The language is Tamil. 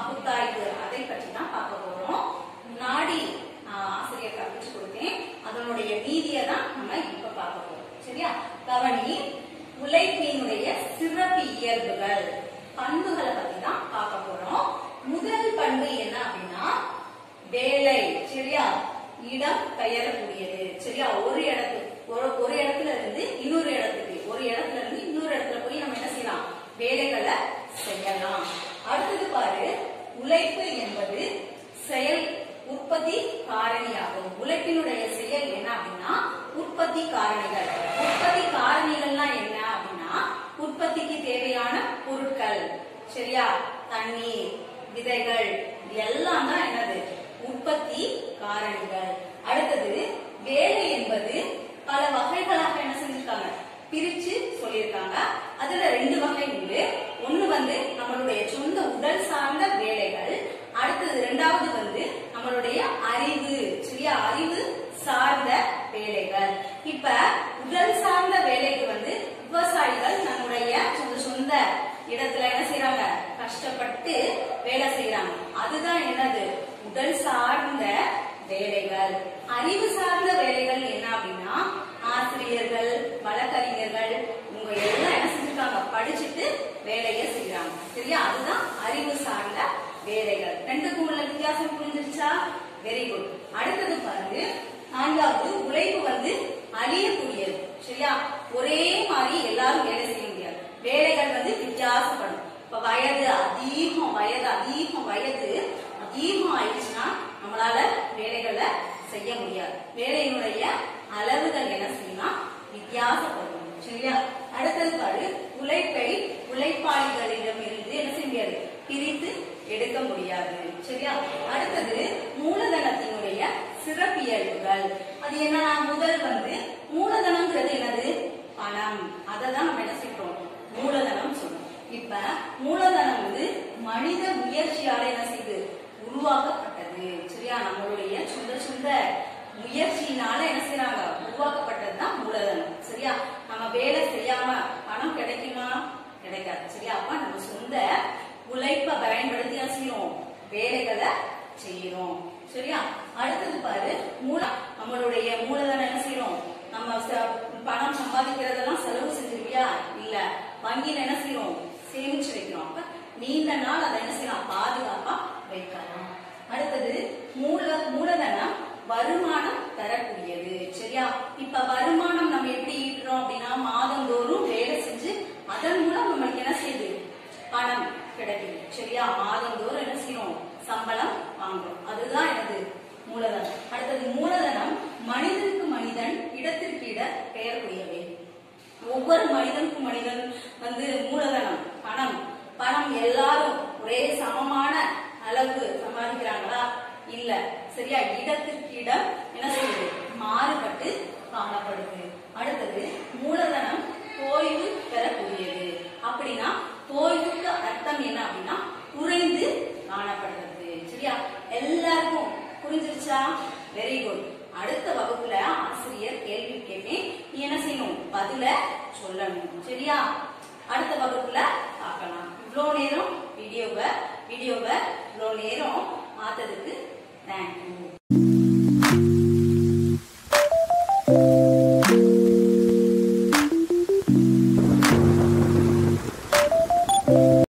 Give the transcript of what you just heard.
பகுத்தாய்வு அதை பற்றி தான் பார்க்க போறோம் முன்னாடி ஆஹ், ஆசிரியர் கற்பிச்சு கொடுத்தேன் அதனுடைய மீதியை தான் நம்ம இப்ப பார்க்க போறோம் சரியா கவனி உழைப்பினுடைய சிறப்பு இயல்புகள் பண்புகளை பத்தி தான் பார்க்க போறோம் முதல் பண்பு என்ன அப்படின்னா வேலை சரியா இடம் பெயரக்கூடியது சரியா ஒரு இடத்து ஒரு ஒரு இடத்துல இருந்து இன்னொரு இடத்துக்கு ஒரு இடத்துல இருந்து இன்னொரு இடத்துல போய் நம்ம என்ன செய்யலாம் வேலைகளை செய்யலாம் அடுத்தது பாரு உழைப்பு என்பது செயல் உற்பத்தி காரணியாகும் உழைப்பினுடைய செயல் என்ன அப்படின்னா உற்பத்தி காரணிகள் உற்பத்தி காரணிகள்லாம் என்ன அப்படின்னா உற்பத்திக்கு தேவையான பொருட்கள் சரியா தண்ணீர் விதைகள் இது எல்லாம் தான் என்னது உற்பத்தி காரணிகள் அடுத்தது வேலை என்பது பல வகைகளாக என்ன செஞ்சிருக்காங்க பிரிச்சு சொல்லியிருக்காங்க அதுல ரெண்டு வகை உண்டு ஒண்ணு வந்து நம்மளுடைய சொந்த உடல் சார்ந்த வேலைகள் அடுத்தது ரெண்டாவது வந்து நம்மளுடைய அறிவு சரியா அறிவு சார்ந்த வேலைகள் இப்ப உடல் சார்ந்த வேலைக்கு வந்து விவசாயிகள் நம்முடைய சொந்த சொந்த இடத்துல என்ன செய்யறாங்க கஷ்டப்பட்டு வேலை செய்யறாங்க அதுதான் என்னது உடல் சார்ந்த வேலைகள் அறிவு சார்ந்த வேலைகள் என்ன அப்படின்னா ஆசிரியர்கள் வழக்கறிஞர்கள் உங்க எல்லாம் என்ன செஞ்சிருக்காங்க படிச்சுட்டு வேலையை செய்யறாங்க சரியா அதுதான் அறிவு சார்ந்த வேலைகள் ரெண்டுக்கும் உள்ள வித்தியாசம் புரிஞ்சிருச்சா வெரி குட் அடுத்தது பாருங்க நான்காவது உழைப்பு வந்து அழியக்கூடியது சரியா ஒரே மாதிரி எல்லாரும் வேலை செய்ய முடியாது வேலைகள் வந்து வித்தியாசப்படும் இப்ப வயது அதிகம் வயது அதிகம் வயது அதிகம் ஆயிடுச்சுன்னா நம்மளால வேலைகளை செய்ய முடியாது வேலையினுடைய அளவுகள் என்ன செய்யலாம் வித்தியாசப்படும் சரியா அடுத்தது பாரு உழைப்பை உழைப்பாளிகளிடம் இருந்து என்ன செய்ய முடியாது பிரித்து எடுக்க முடியாது சரியா அடுத்தது மூலதனத்தினுடைய சிறப்பியல்புகள் அது என்ன முதல் வந்து மூலதனம்ங்கிறது என்னது பணம் அதை தான் நம்ம என்ன செய்யறோம் மூலதனம் சொல்றோம் இப்ப மூலதனம் வந்து மனித முயற்சியால என்ன செய்யுது உருவாக்கப்பட்டது சரியா நம்மளுடைய சொந்த சொந்த முயற்சியினால என்ன செய்யறாங்க உருவாக்கப்பட்டதுதான் மூலதனம் சரியா நம்ம வேலை செய்யாம பணம் கிடைக்குமா கிடைக்காது சரியா அப்ப நம்ம சொந்த உழைப்பை பயன்படுத்தி என்ன செய்யறோம் வேலைகளை செய்யறோம் சரியா அடுத்தது பாரு மூல நம்மளுடைய மூலதனம் என்ன செய்யறோம் நம்ம ச- பணம் சம்பாதிக்கிறதெல்லாம் செலவு செஞ்சிருவியா இல்ல வங்கியில என்ன செய்யறோம் சேமிச்சு வைக்கிறோம் அப்ப நீண்ட நாள் அதை என்ன செய்யலாம் பாதுகாப்பா வைக்கலாம் அடுத்தது மூல மூலதனம் வருமானம் தரக்கூடியது சரியா இப்ப வருமானம் நம்ம எப்படி ஈட்டுறோம் அப்படின்னா மாதந்தோறும் வேலை செஞ்சு அதன் மூலம் நம்மளுக்கு என்ன செய்யுது பணம் கிடைக்குது சரியா மாதந்தோறும் என்ன செய்யணும் சம்பளம் வாங்குறோம் அதுதான் எனது மூலதனம் அடுத்தது மூலதனம் மனிதனுக்கு மனிதன் இடத்திற்கு இட பெயர்க்குரியவை ஒவ்வொரு மனிதனுக்கும் மனிதன் வந்து மூலதனம் பணம் பணம் எல்லாரும் ஒரே சமமான அளவு சம்பாதிக்கிறாங்களா இல்ல சரியா இடத்திற்கு இடம் என்ன செய்யுது மாறுபட்டு காணப்படுது அடுத்தது மூலதனம் தோய்வு பெறக்கூடியது அப்படின்னா தோய்வுக்கு அர்த்தம் என்ன அப்படின்னா குறைந்து காணப்படுறது சரியா எல்லாருக்கும் புரிஞ்சிருச்சா வெரி குட் அடுத்த வகுப்புல ஆசிரியர் கேள்வி கேட்பேன் நீ என்ன செய்யணும் பதில சொல்லணும் சரியா அடுத்த வகுப்புல பார்க்கலாம் இவ்வளோ நேரம் வீடியோவை வீடியோவை இவ்வளோ நேரம் பார்த்ததுக்கு தேங்க்யூ